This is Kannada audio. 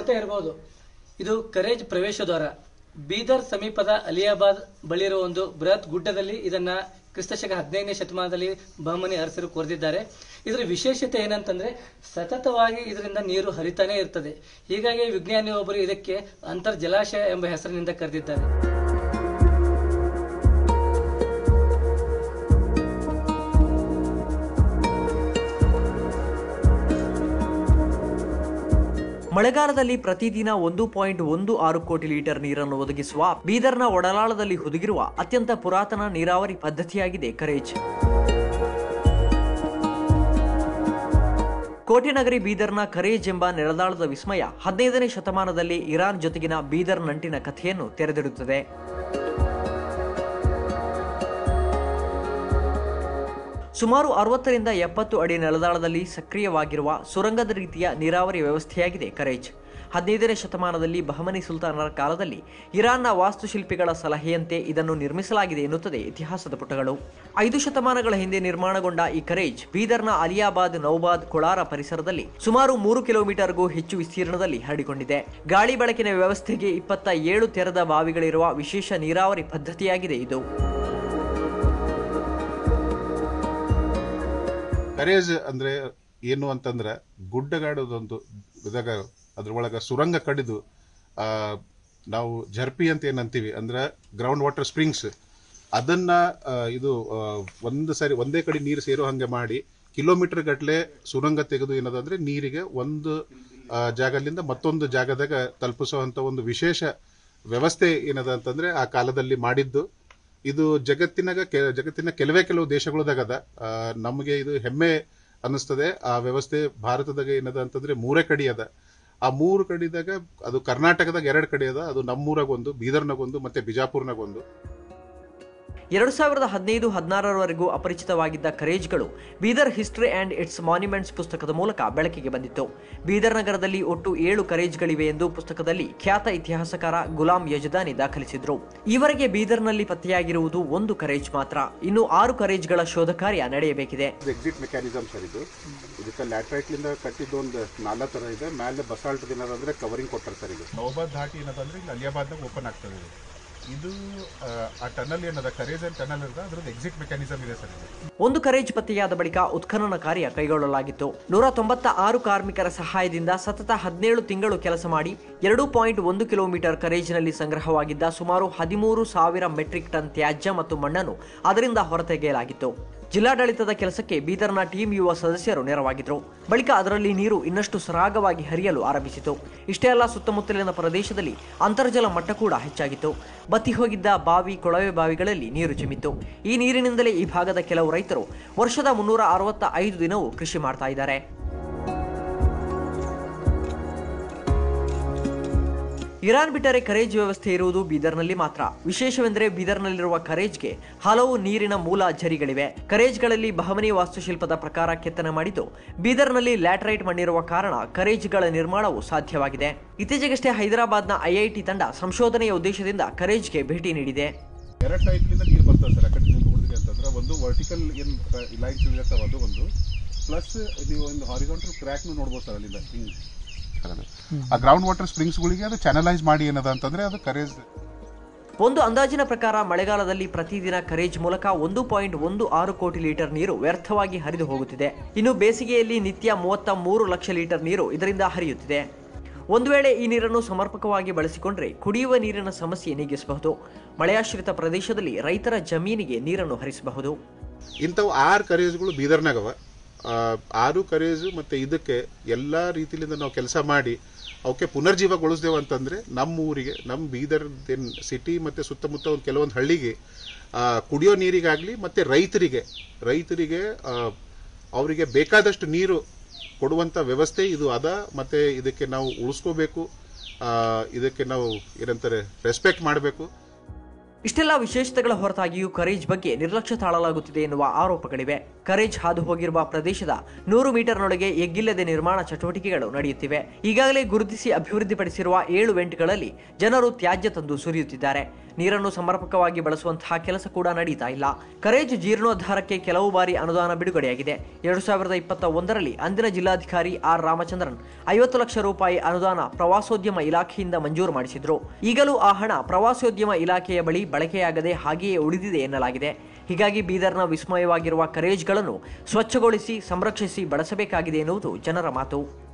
ನೋಡ್ತಾ ಇರಬಹುದು ಇದು ಕರೇಜ್ ಪ್ರವೇಶ ದ್ವಾರ ಬೀದರ್ ಸಮೀಪದ ಅಲಿಯಾಬಾದ್ ಬಳಿರುವ ಒಂದು ಬೃಹತ್ ಗುಡ್ಡದಲ್ಲಿ ಇದನ್ನ ಕ್ರಿಸ್ತಶಕ ಹದಿನೈದನೇ ಶತಮಾನದಲ್ಲಿ ಬಹಮನಿ ಅರಸರು ಕೊರೆದಿದ್ದಾರೆ ಇದರ ವಿಶೇಷತೆ ಏನಂತಂದ್ರೆ ಸತತವಾಗಿ ಇದರಿಂದ ನೀರು ಹರಿತಾನೆ ಇರ್ತದೆ ಹೀಗಾಗಿ ವಿಜ್ಞಾನಿ ಒಬ್ಬರು ಇದಕ್ಕೆ ಅಂತರ್ಜಲಾಶಯ ಎಂಬ ಹೆಸರಿನಿಂದ ಕರೆದಿದ್ದಾರೆ ಮಳೆಗಾಲದಲ್ಲಿ ಪ್ರತಿದಿನ ಒಂದು ಪಾಯಿಂಟ್ ಒಂದು ಆರು ಕೋಟಿ ಲೀಟರ್ ನೀರನ್ನು ಒದಗಿಸುವ ಬೀದರ್ನ ಒಡಲಾಳದಲ್ಲಿ ಹುದುಗಿರುವ ಅತ್ಯಂತ ಪುರಾತನ ನೀರಾವರಿ ಪದ್ಧತಿಯಾಗಿದೆ ಕರೇಜ್ ಕೋಟೆನಗರಿ ಬೀದರ್ನ ಕರೇಜ್ ಎಂಬ ನೆಲದಾಳದ ವಿಸ್ಮಯ ಹದಿನೈದನೇ ಶತಮಾನದಲ್ಲಿ ಇರಾನ್ ಜೊತೆಗಿನ ಬೀದರ್ ನಂಟಿನ ಕಥೆಯನ್ನು ತೆರೆದಿಡುತ್ತದೆ ಸುಮಾರು ಅರವತ್ತರಿಂದ ಎಪ್ಪತ್ತು ಅಡಿ ನೆಲದಾಳದಲ್ಲಿ ಸಕ್ರಿಯವಾಗಿರುವ ಸುರಂಗದ ರೀತಿಯ ನೀರಾವರಿ ವ್ಯವಸ್ಥೆಯಾಗಿದೆ ಕರೇಜ್ ಹದಿನೈದನೇ ಶತಮಾನದಲ್ಲಿ ಬಹಮನಿ ಸುಲ್ತಾನರ ಕಾಲದಲ್ಲಿ ಇರಾನ್ನ ವಾಸ್ತುಶಿಲ್ಪಿಗಳ ಸಲಹೆಯಂತೆ ಇದನ್ನು ನಿರ್ಮಿಸಲಾಗಿದೆ ಎನ್ನುತ್ತದೆ ಇತಿಹಾಸದ ಪುಟಗಳು ಐದು ಶತಮಾನಗಳ ಹಿಂದೆ ನಿರ್ಮಾಣಗೊಂಡ ಈ ಕರೇಜ್ ಬೀದರ್ನ ಅಲಿಯಾಬಾದ್ ನೌಬಾದ್ ಕೊಳಾರ ಪರಿಸರದಲ್ಲಿ ಸುಮಾರು ಮೂರು ಕಿಲೋಮೀಟರ್ಗೂ ಹೆಚ್ಚು ವಿಸ್ತೀರ್ಣದಲ್ಲಿ ಹರಡಿಕೊಂಡಿದೆ ಗಾಳಿ ಬೆಳಕಿನ ವ್ಯವಸ್ಥೆಗೆ ಇಪ್ಪತ್ತ ಏಳು ತೆರೆದ ಬಾವಿಗಳಿರುವ ವಿಶೇಷ ನೀರಾವರಿ ಪದ್ಧತಿಯಾಗಿದೆ ಇದು ಕರೇಜ್ ಅಂದ್ರೆ ಏನು ಅಂತಂದ್ರೆ ಗುಡ್ಡಗಾಡೋದೊಂದು ಇದಾಗ ಅದ್ರೊಳಗ ಸುರಂಗ ಕಡಿದು ಆ ನಾವು ಜರ್ಪಿ ಅಂತ ಏನಂತೀವಿ ಅಂದ್ರೆ ಗ್ರೌಂಡ್ ವಾಟರ್ ಸ್ಪ್ರಿಂಗ್ಸ್ ಅದನ್ನ ಆ, ಇದು ಆ, ಒಂದು ಸರಿ ಒಂದೇ ಕಡೆ ನೀರು ಸೇರೋ ಹಂಗೆ ಮಾಡಿ ಕಿಲೋಮೀಟರ್ ಗಟ್ಟಲೆ ಸುರಂಗ ತೆಗೆದು ಏನದಂದ್ರೆ ನೀರಿಗೆ ಒಂದು ಆ, ಜಾಗದಿಂದ ಮತ್ತೊಂದು ಜಾಗದಾಗ ತಲುಪಿಸುವಂತ ಒಂದು ವಿಶೇಷ ವ್ಯವಸ್ಥೆ ಏನದ ಅಂತಂದ್ರೆ ಆ ಕಾಲದಲ್ಲಿ ಮಾಡಿದ್ದು ಇದು ಜಗತ್ತಿನಾಗ ಕೆ- ಜಗತ್ತಿನ ಕೆಲವೇ ಕೆಲವು ದೇಶಗಳದಾಗದ ಆ, ನಮಗೆ ಇದು ಹೆಮ್ಮೆ ಅನ್ನಿಸ್ತದೆ ಆ ವ್ಯವಸ್ಥೆ ಭಾರತದಾಗ ಏನದ ಅಂತಂದ್ರೆ ಮೂರೇ ಕಡಿ ಅದ ಆ ಮೂರು ಕಡಿದಾಗ ಅದು ಕರ್ನಾಟಕದಾಗ ಎರಡು ಕಡೆ ಅದ ಅದು ನಮ್ಮೂರಾಗ ಒಂದು ಬೀದರ್ನಾಗ ಒಂದು ಮತ್ತೆ ಬಿಜಾಪುರ್ನಾಗ ಒಂದು ಎರಡು ಸಾವಿರದ ಹದಿನೈದು ಹದಿನಾರರವರೆಗೂ ಅಪರಿಚಿತವಾಗಿದ್ದ ಕರೇಜ್ಗಳು Bidar history and its monuments ಪುಸ್ತಕದ ಮೂಲಕ ಬೆಳಕಿಗೆ ಬಂದಿತ್ತು ಬೀದರ್ ನಗರದಲ್ಲಿ ಒಟ್ಟು ಏಳು ಕರೇಜ್ಗಳಿವೆ ಎಂದು ಪುಸ್ತಕದಲ್ಲಿ ಖ್ಯಾತ ಇತಿಹಾಸಕಾರ ಗುಲಾಂ ಯಜದಾನಿ ದಾಖಲಿಸಿದ್ರು ಈವರೆಗೆ ಬೀದರ್ನಲ್ಲಿ ಪತ್ತೆಯಾಗಿರುವುದು ಒಂದು ಕರೇಜ್ ಮಾತ್ರ ಇನ್ನು ಆರು ಕರೇಜ್ಗಳ ಶೋಧ ಕಾರ್ಯ ನಡೆಯಬೇಕಿದೆ ಎಕ್ಸಿಟ್ ಮೆಕ್ಯಾನಿಸಮ್ ಸರ್ ಇದು ಇದಕ್ಕೆ ಲ್ಯಾಟ್ರೈಟ್ಲಿಂದ ಕಟ್ಟಿದ್ದು ಒಂದು ನಾಲ್ಕು ಥರ ಇದೆ ಮೇಲೆ ಬಸಾಲ್ಟ್ ಏನದಂದ್ರೆ ಕವರಿಂಗ್ ಕೊಟ್ಟಾರೆ ಸರ್ ಇದು ನೌಬಾದ್ ಘಾಟಿ ಏನದಂದ್ರೆ ಇಲ್ಲಿ ಅಲಿಯಾಬಾದ್ನಾಗ ಓಪನ್ ಆಗ್ತದೆ ಇದು ಇದು ಆ, ಆ ಟನಲ್ ಏನದ ಕರೇಜ್ ಟನಲ್ ಇರ್ತದೆ ಅದ್ರದ್ದು ಎಕ್ಸಿಟ್ ಮೆಕ್ಯಾನಿಸಮ್ ಇದೆ ಸರ್ ಇದು ಒಂದು ಕರೇಜ್ ಪತ್ತೆಯಾದ ಬಳಿಕ ಉತ್ಖನನ ಕಾರ್ಯ ಕೈಗೊಳ್ಳಲಾಗಿತ್ತು ನೂರ ತೊಂಬತ್ತ ಆರು ಕಾರ್ಮಿಕರ ಸಹಾಯದಿಂದ ಸತತ ಹದಿನೇಳು ತಿಂಗಳು ಕೆಲಸ ಮಾಡಿ ಎರಡು ಪಾಯಿಂಟ್ ಒಂದು ಕಿಲೋಮೀಟರ್ ಕರೇಜ್ನಲ್ಲಿ ಸಂಗ್ರಹವಾಗಿದ್ದ ಸುಮಾರು ಹದಿಮೂರು ಸಾವಿರ ಮೆಟ್ರಿಕ್ ಟನ್ ತ್ಯಾಜ್ಯ ಮತ್ತು ಮಣ್ಣನ್ನು ಅದರಿಂದ ಹೊರತೆಗೆಯಲಾಗಿತ್ತು ಜಿಲ್ಲಾಡಳಿತದ ಕೆಲಸಕ್ಕೆ ಬೀದರ್ನ ಟೀಮ್ ಯುವ ಸದಸ್ಯರು ನೆರವಾಗಿದ್ರು ಬಳಿಕ ಅದರಲ್ಲಿ ನೀರು ಇನ್ನಷ್ಟು ಸರಾಗವಾಗಿ ಹರಿಯಲು ಆರಂಭಿಸಿತು ಇಷ್ಟೇ ಅಲ್ಲ ಸುತ್ತಮುತ್ತಲಿನ ಪ್ರದೇಶದಲ್ಲಿ ಅಂತರ್ಜಲ ಮಟ್ಟ ಕೂಡ ಹೆಚ್ಚಾಗಿತ್ತು ಬತ್ತಿ ಹೋಗಿದ್ದ ಬಾವಿ ಕೊಳವೆ ಬಾವಿಗಳಲ್ಲಿ ನೀರು ಚಿಮ್ಮಿತ್ತು ಈ ನೀರಿನಿಂದಲೇ ಈ ಭಾಗದ ಕೆಲವು ರೈತರು ವರ್ಷದ ಮುನ್ನೂರ ಅರವತ್ತ ಐದು ದಿನವೂ ಕೃಷಿ ಮಾಡ್ತಾ ಇದ್ದಾರೆ ಇರಾನ್ ಬಿಟ್ಟರೆ ಕರೇಜ್ ವ್ಯವಸ್ಥೆ ಇರುವುದು ಬೀದರ್ನಲ್ಲಿ ಮಾತ್ರ ವಿಶೇಷವೆಂದರೆ ಬೀದರ್ನಲ್ಲಿರುವ ಕರೇಜ್ಗೆ ಹಲವು ನೀರಿನ ಮೂಲ ಝರಿಗಳಿವೆ ಕರೇಜ್ಗಳಲ್ಲಿ ಬಹಮನಿ ವಾಸ್ತುಶಿಲ್ಪದ ಪ್ರಕಾರ ಕೆತ್ತನೆ ಮಾಡಿದ್ದು ಬೀದರ್ನಲ್ಲಿ ಲ್ಯಾಟರೈಟ್ ಮಣ್ಣಿರುವ ಕಾರಣ ಕರೇಜ್ಗಳ ನಿರ್ಮಾಣವು ಸಾಧ್ಯವಾಗಿದೆ ಇತ್ತೀಚೆಗಷ್ಟೇ ಹೈದರಾಬಾದ್ನ ಐಐಟಿ ತಂಡ ಸಂಶೋಧನೆಯ ಉದ್ದೇಶದಿಂದ ಕರೇಜ್ಗೆ ಭೇಟಿ ನೀಡಿದೆ ಎರಡು ಟೈಪ್ಲಿಂದ ನೀರು ಬರ್ತದೆ ಸರ್ ಆ ಕಡೆ ನೀವು ನೋಡಿದ್ರಿ ಅಂತಂದ್ರೆ ಒಂದು ವರ್ಟಿಕಲ್ ಏನು ಲೈನ್ಸ್ ಇರ್ತಾವ ಅದು ಒಂದು ಪ್ಲಸ್ ನೀವು ಒಂದು ಹಾರಿಜಾಂಟಲ್ ಕ್ರ್ಯಾಕ್ನು ನೋಡ್ಬೋದು ಸರ್ ಅಲ್ಲಿಂದ ಹಿಂಗೆ ಆ ಗ್ರೌಂಡ್ ವಾಟರ್ ಸ್ಪ್ರಿಂಗ್ಸ್ಗಳಿಗೆ ಅದು ಚಾನಲೈಸ್ ಮಾಡಿ ಏನದ ಅಂತಂದ್ರೆ ಅದು ಕರೇಜ್ ಒಂದು ಅಂದಾಜಿನ ಪ್ರಕಾರ ಮಳೆಗಾಲದಲ್ಲಿ ಪ್ರತಿದಿನ ಕರೇಜ್ ಮೂಲಕ ಒಂದು ಪಾಯಿಂಟ್ ಒಂದು ಆರು ಕೋಟಿ ಲೀಟರ್ ನೀರು ವ್ಯರ್ಥವಾಗಿ ಹರಿದು ಹೋಗುತ್ತಿದೆ ಇನ್ನು ಬೇಸಿಗೆಯಲ್ಲಿ ನಿತ್ಯ ಮೂವತ್ತ ಮೂರು ಲಕ್ಷ ಲೀಟರ್ ನೀರು ಇದರಿಂದ ಹರಿಯುತ್ತಿದೆ ಒಂದು ವೇಳೆ ಈ ನೀರನ್ನು ಸಮರ್ಪಕವಾಗಿ ಬಳಸಿಕೊಂಡ್ರೆ ಕುಡಿಯುವ ನೀರಿನ ಸಮಸ್ಯೆ ನೀಗಿಸಬಹುದು ಮಳೆಯಾಶ್ರಿತ ಪ್ರದೇಶದಲ್ಲಿ ರೈತರ ಜಮೀನಿಗೆ ನೀರನ್ನು ಹರಿಸಬಹುದು ಇಂಥವು ಆರು ಕರೇಜ್ಗಳು ಬೀದರ್ನಾಗವ ಆ, ಆರು ಕರೇಜು ಮತ್ತೆ ಇದಕ್ಕೆ ಎಲ್ಲಾ ರೀತಿಲಿಂದ ನಾವು ಕೆಲಸ ಮಾಡಿ ಅವಕ್ಕೆ ಪುನರ್ಜೀವಗೊಳಿಸ್ದೇವು ಅಂತಂದ್ರೆ ನಮ್ಮ ಊರಿಗೆ ನಮ್ಮ ಬೀದರ್ ಸಿಟಿ ಮತ್ತೆ ಸುತ್ತಮುತ್ತ ಒಂದು ಕೆಲವೊಂದು ಹಳ್ಳಿಗೆ ಆ, ಕುಡಿಯೋ ನೀರಿಗಾಗ್ಲಿ ಮತ್ತೆ ರೈತರಿಗೆ ರೈತರಿಗೆ ಆ, ಅವರಿಗೆ ಬೇಕಾದಷ್ಟು ನೀರು ಕೊಡುವಂತ ವ್ಯವಸ್ಥೆ ಇದು ಅದ ಮತ್ತೆ ಇದಕ್ಕೆ ನಾವು ಉಳಿಸ್ಕೋಬೇಕು ಆ, ಇದಕ್ಕೆ ನಾವು ಏನಂತಾರೆ ರೆಸ್ಪೆಕ್ಟ್ ಮಾಡಬೇಕು ಇಷ್ಟೆಲ್ಲ ವಿಶೇಷತೆಗಳ ಹೊರತಾಗಿಯೂ ಕರೇಜ್ ಬಗ್ಗೆ ನಿರ್ಲಕ್ಷ್ಯ ತಾಳಲಾಗುತ್ತಿದೆ ಎನ್ನುವ ಆರೋಪಗಳಿವೆ ಕರೇಜ್ ಹಾದು ಹೋಗಿರುವ ಪ್ರದೇಶದ ನೂರು ಮೀಟರ್ನೊಳಗೆ ಎಗ್ಗಿಲ್ಲದೆ ನಿರ್ಮಾಣ ಚಟುವಟಿಕೆಗಳು ನಡೆಯುತ್ತಿವೆ ಈಗಾಗಲೇ ಗುರುತಿಸಿ ಅಭಿವೃದ್ಧಿಪಡಿಸಿರುವ ಏಳು ವೆಂಟ್ಗಳಲ್ಲಿ ಜನರು ತ್ಯಾಜ್ಯ ತಂದು ಸುರಿಯುತ್ತಿದ್ದಾರೆ ನೀರನ್ನು ಸಮರ್ಪಕವಾಗಿ ಬಳಸುವಂತಹ ಕೆಲಸ ಕೂಡ ನಡೀತಾ ಇಲ್ಲ ಕರೇಜ್ ಜೀರ್ಣೋದ್ಧಾರಕ್ಕೆ ಕೆಲವು ಬಾರಿ ಅನುದಾನ ಬಿಡುಗಡೆಯಾಗಿದೆ ಎರಡು ಸಾವಿರದ ಇಪ್ಪತ್ತ ಒಂದರಲ್ಲಿ ಅಂದಿನ ಜಿಲ್ಲಾಧಿಕಾರಿ ಆರ್ ರಾಮಚಂದ್ರನ್ ಐವತ್ತು ಲಕ್ಷ ರೂಪಾಯಿ ಅನುದಾನ ಪ್ರವಾಸೋದ್ಯಮ ಇಲಾಖೆಯಿಂದ ಮಂಜೂರು ಮಾಡಿಸಿದ್ರು ಈಗಲೂ ಆ ಹಣ ಪ್ರವಾಸೋದ್ಯಮ ಇಲಾಖೆಯ ಬಳಿ ಬಳಕೆಯಾಗದೆ ಹಾಗೆಯೇ ಉಳಿದಿದೆ ಎನ್ನಲಾಗಿದೆ ಹೀಗಾಗಿ ಬೀದರ್ನ ವಿಸ್ಮಯವಾಗಿರುವ ಕರೇಜ್ಗಳನ್ನು ಸ್ವಚ್ಛಗೊಳಿಸಿ ಸಂರಕ್ಷಿಸಿ ಬಳಸಬೇಕಾಗಿದೆ ಎನ್ನುವುದು ಜನರ ಮಾತು